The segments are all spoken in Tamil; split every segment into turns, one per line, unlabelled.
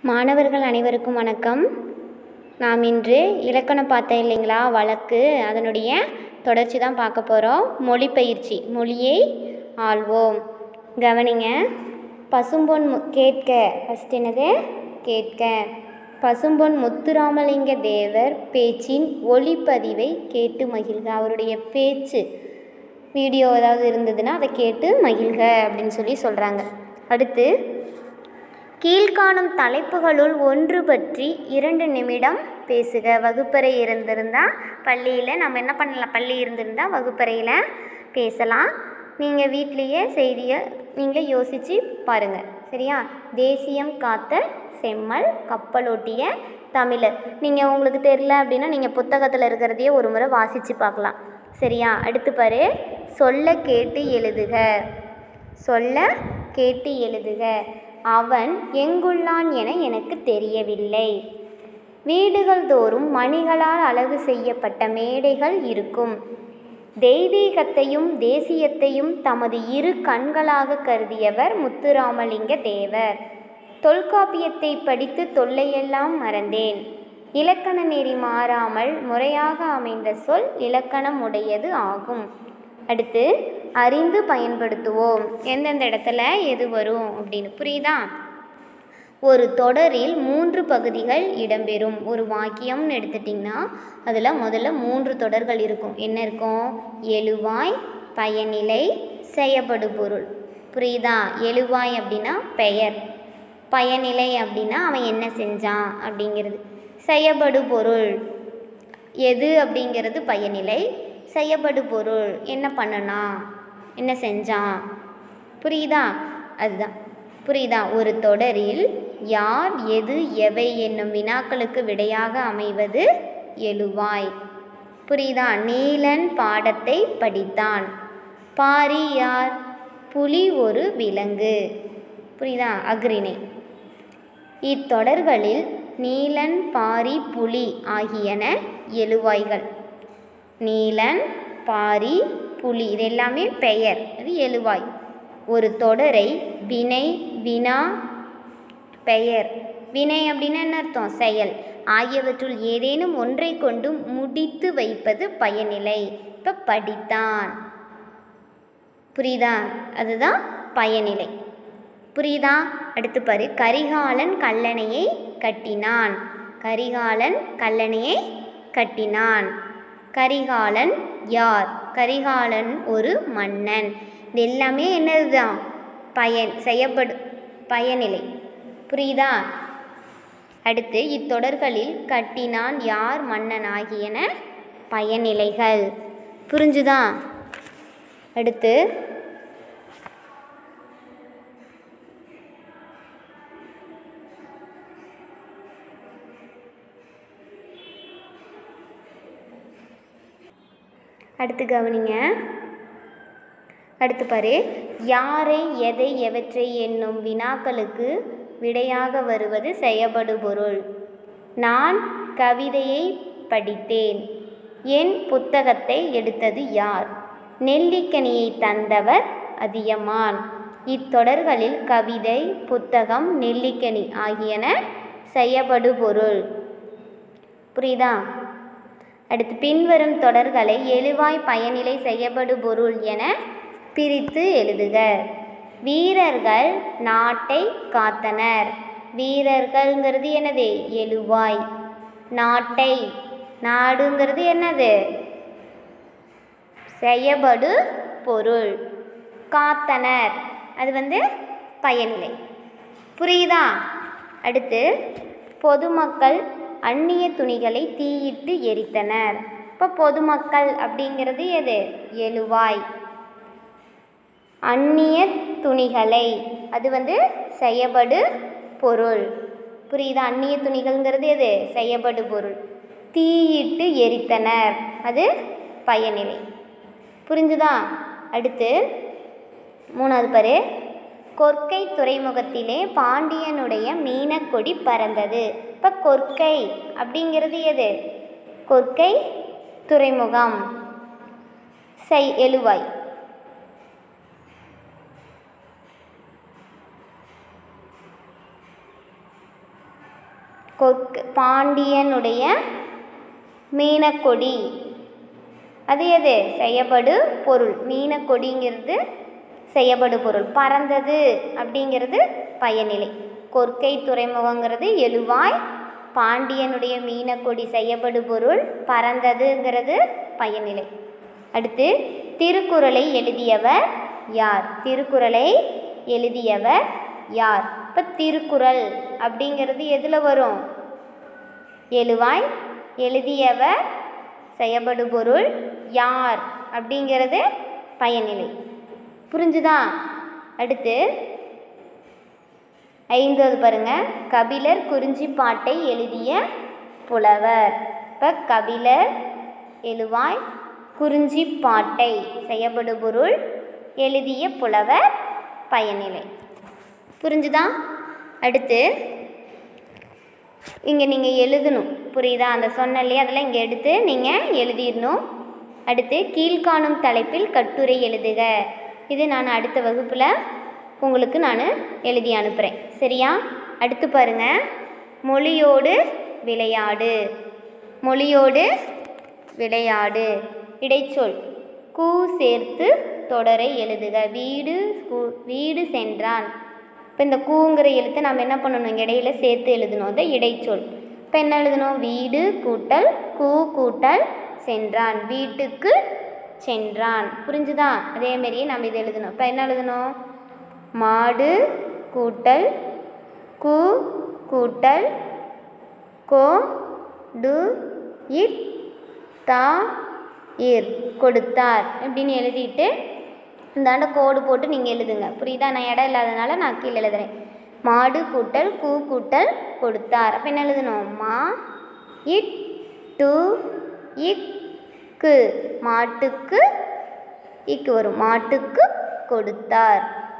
மாணவர்கள் அனைவருக்கும் வணக்கம் நாம் இன்று இலக்கணம் பார்த்தோம் இல்லைங்களா வழக்கு அதனுடைய தொடர்ச்சி தான் பார்க்க போகிறோம் மொழிப்பயிற்சி மொழியை ஆள்வோம் கவனிங்க பசும்பொன் மு கேட்க ஃபஸ்ட் என்னது கேட்க பசும்பொன் முத்துராமலிங்க தேவர் பேச்சின் ஒளிப்பதிவை கேட்டு மகிழ்க அவருடைய பேச்சு வீடியோ ஏதாவது இருந்ததுன்னா அதை கேட்டு மகிழ்க அப்படின்னு சொல்லி சொல்கிறாங்க அடுத்து கீழ்காணும் தலைப்புகளுள் ஒன்று பற்றி இரண்டு நிமிடம் பேசுக வகுப்பறை இருந்திருந்தால் பள்ளியில் நம்ம என்ன பண்ணலாம் பள்ளி இருந்திருந்தால் வகுப்பறையில் பேசலாம் நீங்கள் வீட்லேயே செய்தியை நீங்களே யோசித்து பாருங்கள் சரியா தேசியம் காத்த செம்மல் கப்பலோட்டிய தமிழர் நீங்கள் உங்களுக்கு தெரியல அப்படின்னா நீங்கள் புத்தகத்தில் இருக்கிறதையே ஒரு முறை வாசித்து பார்க்கலாம் சரியா அடுத்து பாரு சொல்ல கேட்டு எழுதுக சொல்ல கேட்டு எழுதுக அவன் எங்குள்ளான் என எனக்கு தெரியவில்லை வீடுகள் தோறும் மணிகளால் அழகு செய்யப்பட்ட மேடைகள் இருக்கும் தெய்வீகத்தையும் தேசியத்தையும் தமது இரு கண்களாக கருதியவர் முத்துராமலிங்க தேவர் தொல்காப்பியத்தை படித்து தொல்லையெல்லாம் மறந்தேன் இலக்கண நெறி மாறாமல் முறையாக அமைந்த சொல் இலக்கணம் உடையது ஆகும் அடுத்து அறிந்து பயன்படுத்துவோம் எந்தெந்த இடத்துல எது வரும் அப்படின்னு புரியுதா ஒரு தொடரில் மூன்று பகுதிகள் இடம்பெறும் ஒரு வாக்கியம்னு எடுத்துட்டிங்கன்னா அதில் முதல்ல மூன்று தொடர்கள் இருக்கும் என்ன இருக்கும் எழுவாய் பயனிலை செயப்படு பொருள் புரியுதா எழுவாய் அப்படின்னா பெயர் பயனிலை அப்படின்னா அவன் என்ன செஞ்சான் அப்படிங்கிறது செயப்படு பொருள் எது அப்படிங்கிறது பயனிலை செய்யப்படு பொருள் என்ன பண்ணனா என்ன செஞ்சான் புரியுதா அதுதான் புரியுதா ஒரு தொடரில் யார் எது எவை என்னும் வினாக்களுக்கு விடையாக அமைவது எழுவாய் புரியுதா நீலன் பாடத்தை படித்தான் பாரி யார் புலி ஒரு விலங்கு புரியுதா அக்ரிணை இத்தொடர்களில் நீலன் பாரி புலி ஆகியன எழுவாய்கள் நீலன் பாரி புலி இது எல்லாமே பெயர் அது எழுவாய் ஒரு தொடரை வினை வினா பெயர் வினை அப்படின்னா என்ன அர்த்தம் செயல் ஆகியவற்றுள் ஏதேனும் ஒன்றை கொண்டு முடித்து வைப்பது பயனிலை இப்போ படித்தான் புரியுதா அதுதான் பயனிலை புரியுதா அடுத்து பாரு கரிகாலன் கல்லணையை கட்டினான் கரிகாலன் கல்லணையை கட்டினான் கரிகாலன் யார் கரிகாலன் ஒரு மன்னன் இது எல்லாமே என்னதுதான் பயன் செய்யப்படு பயனிலை புரியுதா அடுத்து இத்தொடர்களில் கட்டினான் யார் மன்னன் ஆகியன பயனிலைகள் புரிஞ்சுதா அடுத்து அடுத்து கவனிங்க அடுத்து பாரு யாரை எதை எவற்றை என்னும் வினாக்களுக்கு விடையாக வருவது செயபடு பொருள் நான் கவிதையை படித்தேன் என் புத்தகத்தை எடுத்தது யார் நெல்லிக்கனியை தந்தவர் அதியமான் இத்தொடர்களில் கவிதை புத்தகம் நெல்லிக்கனி ஆகியன செய்யப்படு பொருள் புரியுதா அடுத்து பின்வரும் தொடர்களை எழுவாய் பயனிலை செய்யப்படு பொருள் என பிரித்து எழுதுக வீரர்கள் நாட்டை காத்தனர் வீரர்கள்ங்கிறது என்னது எழுவாய் நாட்டை நாடுங்கிறது என்னது செய்யபடு பொருள் காத்தனர் அது வந்து பயனிலை புரியுதா அடுத்து பொதுமக்கள் அந்நிய துணிகளை தீயிட்டு எரித்தனர் இப்போ பொதுமக்கள் அப்படிங்கிறது எது எழுவாய் அந்நிய துணிகளை அது வந்து செய்யப்படு பொருள் புரியுதா அந்நிய துணிகள்ங்கிறது எது செய்யப்படு பொருள் தீயிட்டு எரித்தனர் அது பயனிலை புரிஞ்சுதா அடுத்து மூணாவது பாரு கொற்கை துறைமுகத்திலே பாண்டியனுடைய மீனக்கொடி பறந்தது இப்போ கொற்கை அப்படிங்கிறது எது கொற்கை துறைமுகம் செய் எழுவாய் கொக்கு பாண்டியனுடைய மீனக்கொடி அது எது செய்யப்படு பொருள் மீனக்கொடிங்கிறது செய்யப்படு பொருள் பறந்தது அப்படிங்கிறது பயனிலை கொற்கை துறைமுகங்கிறது எழுவாய் பாண்டியனுடைய மீனக்கொடி செய்யப்படு பொருள் பறந்ததுங்கிறது பயனிலை அடுத்து திருக்குறளை எழுதியவர் யார் திருக்குறளை எழுதியவர் யார் இப்போ திருக்குறள் அப்படிங்கிறது எதில் வரும் எழுவாய் எழுதியவர் செய்யப்படு பொருள் யார் அப்படிங்கிறது பயனிலை புரிஞ்சுதா அடுத்து ஐந்தாவது பாருங்க கபிலர் குறிஞ்சிப்பாட்டை எழுதிய புலவர் இப்போ கபிலர் எழுவாய் குறிஞ்சிப்பாட்டை செய்யப்படு பொருள் எழுதிய புலவர் பயனிலை புரிஞ்சுதா அடுத்து இங்கே நீங்கள் எழுதணும் புரியுதா அந்த சொன்ன இல்லையா அதெல்லாம் இங்கே எடுத்து நீங்கள் எழுதிடணும் அடுத்து கீழ்காணும் தலைப்பில் கட்டுரை எழுதுக இது நான் அடுத்த வகுப்பில் உங்களுக்கு நான் எழுதி அனுப்புகிறேன் சரியா அடுத்து பாருங்க மொழியோடு விளையாடு மொழியோடு விளையாடு இடைச்சொல் கூ சேர்த்து தொடரை எழுதுக வீடு கு- வீடு சென்றான் இப்போ இந்த கூங்கிற எழுத்தை நம்ம என்ன பண்ணணும் இங்க இடையில சேர்த்து எழுதணும் அதை இடைச்சொல் இப்போ என்ன எழுதணும் வீடு கூட்டல் கூ கூட்டல் சென்றான் வீட்டுக்கு சென்றான் புரிஞ்சுதா அதே மாதிரியே நம்ம இதை எழுதணும் இப்போ என்ன எழுதணும் மாடு கூட்டல் கூ கூட்டல் கோ டு இட் தா இர் கொடுத்தார் அப்படின்னு எழுதிட்டு இந்தாண்ட கோடு போட்டு நீங்கள் எழுதுங்க புரியுதா நான் இடம் இல்லாதனால நான் கீழே எழுதுறேன் மாடு கூட்டல் கூ கூட்டல் கொடுத்தார் அப்போ என்ன எழுதணும் மா இட் டு இக்கு மாட்டுக்கு இக்கு வரும் மாட்டுக்கு கொடுத்தார்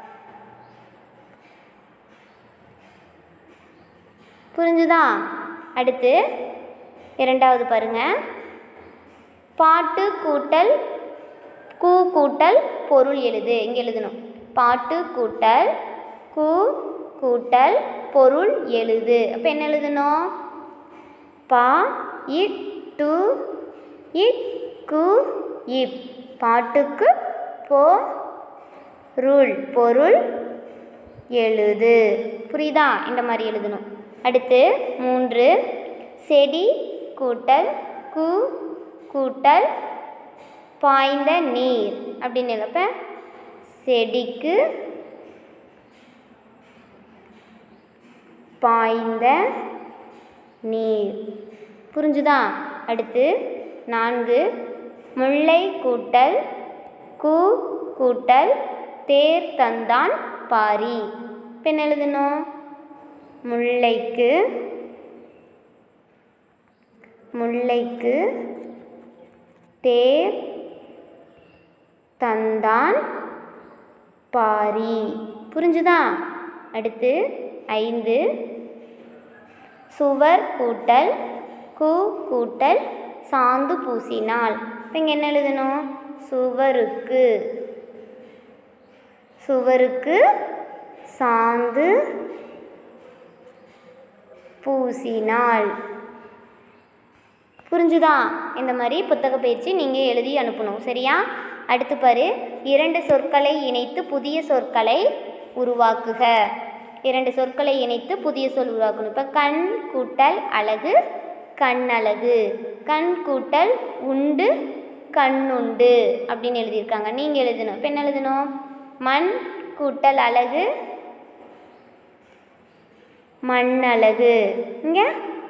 புரிஞ்சுதா அடுத்து இரண்டாவது பாருங்க பாட்டு கூட்டல் கூ கூட்டல் பொருள் எழுது இங்கே எழுதணும் பாட்டு கூட்டல் கூ கூட்டல் பொருள் எழுது அப்போ என்ன எழுதணும் பா இட் டு இட் கு இப் பாட்டுக்கு போ ருள் பொருள் எழுது புரியுதா இந்த மாதிரி எழுதணும் அடுத்து மூன்று செடி கூட்டல் கு கூட்டல் பாய்ந்த நீர் அப்படின்னு எழுப்ப செடிக்கு பாய்ந்த நீர் புரிஞ்சுதா அடுத்து நான்கு முல்லை கூட்டல் கூ கூட்டல் தேர் தந்தான் பாரி இப்போ என்ன எழுதணும் முல்லைக்கு முல்லைக்கு தேர் தந்தான் பாரி புரிஞ்சுதா அடுத்து ஐந்து சுவர் கூட்டல் கு கூட்டல் சாந்து பூசினால் இப்போ இங்கே என்ன எழுதணும் சுவருக்கு சுவருக்கு சாந்து பூசினால் புரிஞ்சுதா இந்த மாதிரி புத்தக பயிற்சி நீங்கள் எழுதி அனுப்பணும் சரியா அடுத்து பாரு இரண்டு சொற்களை இணைத்து புதிய சொற்களை உருவாக்குக இரண்டு சொற்களை இணைத்து புதிய சொல் உருவாக்கணும் இப்போ கண் கூட்டல் அழகு கண்ணழகு கண் கூட்டல் உண்டு கண்ணுண்டு அப்படின்னு எழுதியிருக்காங்க நீங்கள் எழுதணும் இப்போ என்ன எழுதணும் மண் கூட்டல் அழகு மண்ணழகு இங்கே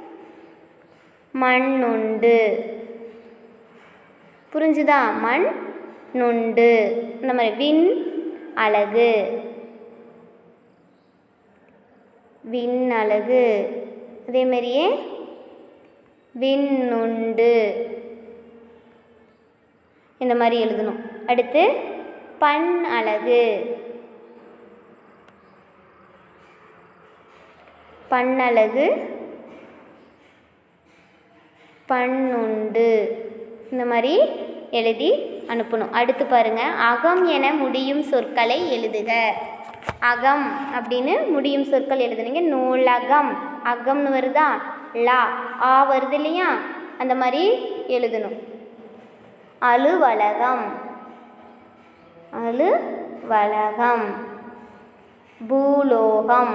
மண்ணுண்டு புரிஞ்சுதா மண் நுண்டு இந்த மாதிரி விண் அழகு விண் அழகு அதே மாதிரியே விண்ணுண்டு இந்த மாதிரி எழுதணும் அடுத்து பண் அழகு பண்ணழகு பண்ணுண்டு இந்த மாதிரி எழுதி அனுப்பணும் அடுத்து பாருங்க அகம் என முடியும் சொற்களை எழுதுக அகம் அப்படின்னு முடியும் சொற்கள் எழுதுனீங்க நூலகம் அகம்னு வருதா லா ஆ வருது இல்லையா அந்த மாதிரி எழுதணும் அலுவலகம் அலுவலகம் பூலோகம்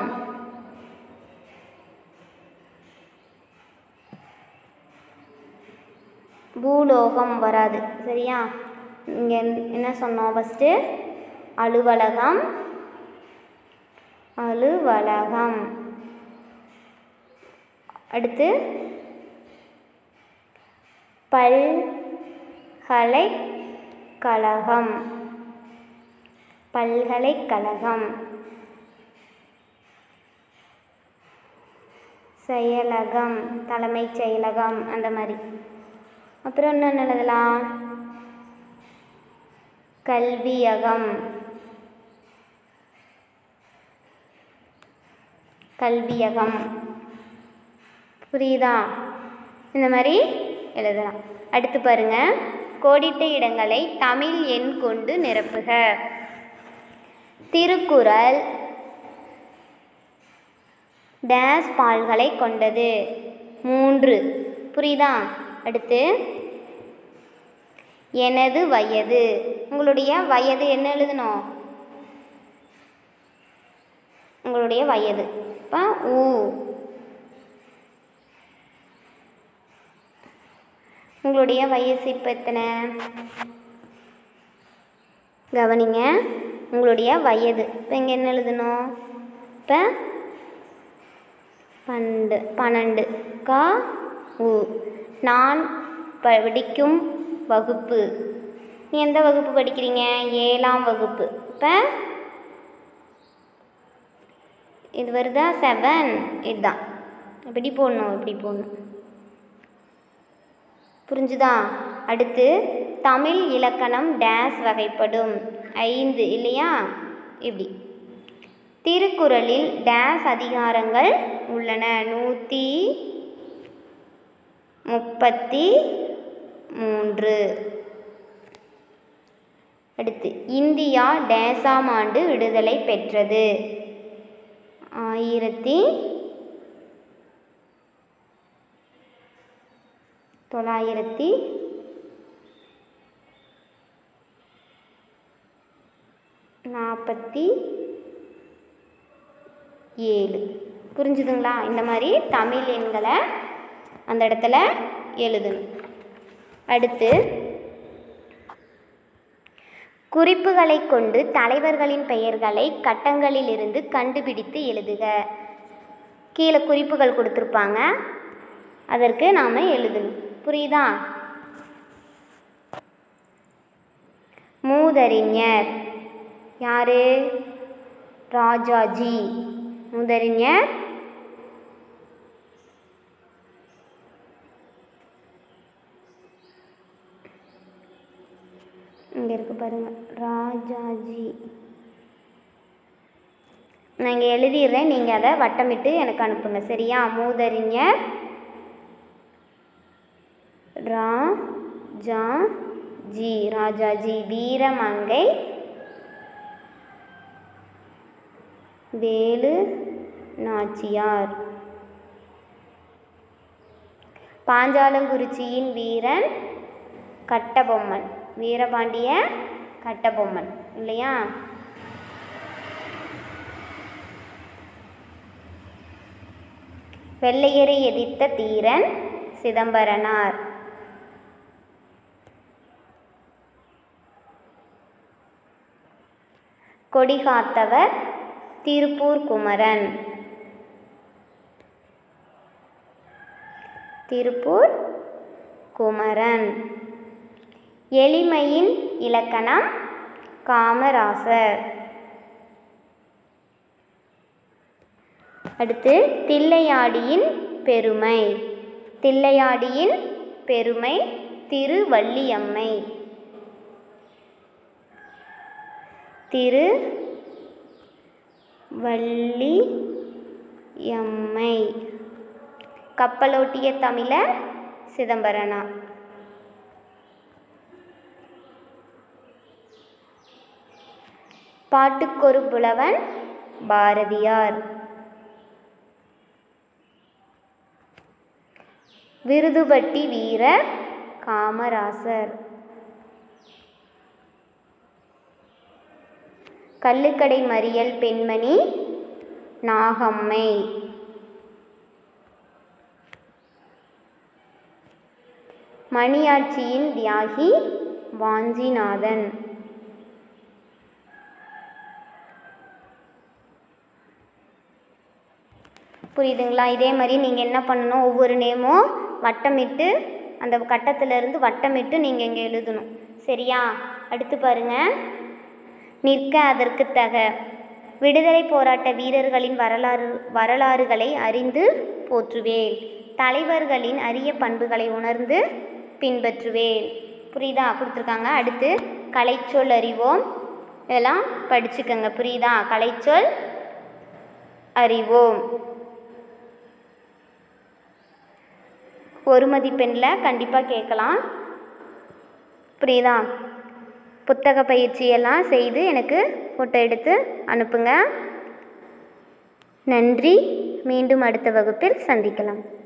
பூலோகம் வராது சரியா இங்கே என்ன சொன்னோம் ஃபஸ்ட்டு அலுவலகம் அலுவலகம் அடுத்து பல்கலைக்கழகம் பல்கலைக்கழகம் செயலகம் தலைமைச் செயலகம் அந்த மாதிரி அப்புறம் என்ன எழுதலாம் கல்வியகம் கல்வியகம் புரியுதா இந்த மாதிரி எழுதலாம் அடுத்து பாருங்க கோடிட்ட இடங்களை தமிழ் எண் கொண்டு நிரப்புக திருக்குறள் டேஸ் பால்களை கொண்டது மூன்று புரியுதா அடுத்து எனது வயது உங்களுடைய வயது என்ன எழுதணும் உங்களுடைய வயது இப்போ ஊ உங்களுடைய வயசு இப்போ எத்தனை கவனிங்க உங்களுடைய வயது இப்போ இங்கே என்ன எழுதணும் இப்போ பண்டு பன்னெண்டு கா உ நான் படிக்கும் வகுப்பு நீ எந்த வகுப்பு படிக்கிறீங்க ஏழாம் வகுப்பு இப்போ இது வருதா செவன் இதுதான் இப்படி போடணும் இப்படி போடணும் புரிஞ்சுதா அடுத்து தமிழ் இலக்கணம் டேஸ் வகைப்படும் ஐந்து இல்லையா இப்படி திருக்குறளில் டேஸ் அதிகாரங்கள் உள்ளன நூற்றி முப்பத்தி மூன்று அடுத்து இந்தியா டேஸாம் ஆண்டு விடுதலை பெற்றது ஆயிரத்தி தொள்ளாயிரத்தி நாற்பத்தி ஏழு புரிஞ்சுதுங்களா இந்த மாதிரி தமிழ் எண்களை அந்த இடத்துல எழுதணும் அடுத்து குறிப்புகளை கொண்டு தலைவர்களின் பெயர்களை கட்டங்களிலிருந்து கண்டுபிடித்து எழுதுக கீழே குறிப்புகள் கொடுத்துருப்பாங்க அதற்கு நாம் எழுதணும் புரியுதா மூதறிஞர் யாரு ராஜாஜி மூதறிஞர் இங்கே இருக்கு பாருங்க ராஜாஜி நான் இங்கே எழுதிடுறேன் நீங்கள் அதை வட்டமிட்டு எனக்கு அனுப்புங்க சரியா மூதறிஞர் ரா ஜா ஜி ராஜாஜி வீரமங்கை வேலு நாச்சியார் பாஞ்சாலங்குறிச்சியின் வீரன் கட்டபொம்மன் வீரபாண்டிய கட்டபொம்மன் இல்லையா வெள்ளையரை எதிர்த்த தீரன் சிதம்பரனார் கொடிகாத்தவர் திருப்பூர் குமரன் திருப்பூர் குமரன் எளிமையின் இலக்கணம் காமராசர் அடுத்து தில்லையாடியின் பெருமை தில்லையாடியின் பெருமை திருவள்ளியம்மை திரு வள்ளியம்மை கப்பலோட்டிய தமிழர் சிதம்பரனா பாட்டுக்கொரு புலவன் பாரதியார் விருதுபட்டி வீரர் காமராசர் கள்ளுக்கடை மறியல் பெண்மணி நாகம்மை மணியாட்சியின் தியாகி வாஞ்சிநாதன் புரியுதுங்களா இதே மாதிரி நீங்கள் என்ன பண்ணணும் ஒவ்வொரு நேமும் வட்டமிட்டு அந்த கட்டத்திலிருந்து வட்டமிட்டு நீங்கள் இங்கே எழுதணும் சரியா அடுத்து பாருங்க நிற்க அதற்கு தக விடுதலை போராட்ட வீரர்களின் வரலாறு வரலாறுகளை அறிந்து போற்றுவேன் தலைவர்களின் அரிய பண்புகளை உணர்ந்து பின்பற்றுவேன் புரியுதா கொடுத்துருக்காங்க அடுத்து கலைச்சொல் அறிவோம் இதெல்லாம் படிச்சுக்கோங்க புரியுதா கலைச்சொல் அறிவோம் ஒரு மதிப்பெண்ணில் கண்டிப்பாக கேட்கலாம் புரியுதா புத்தக பயிற்சியெல்லாம் செய்து எனக்கு ஃபோட்டோ எடுத்து அனுப்புங்க நன்றி மீண்டும் அடுத்த வகுப்பில் சந்திக்கலாம்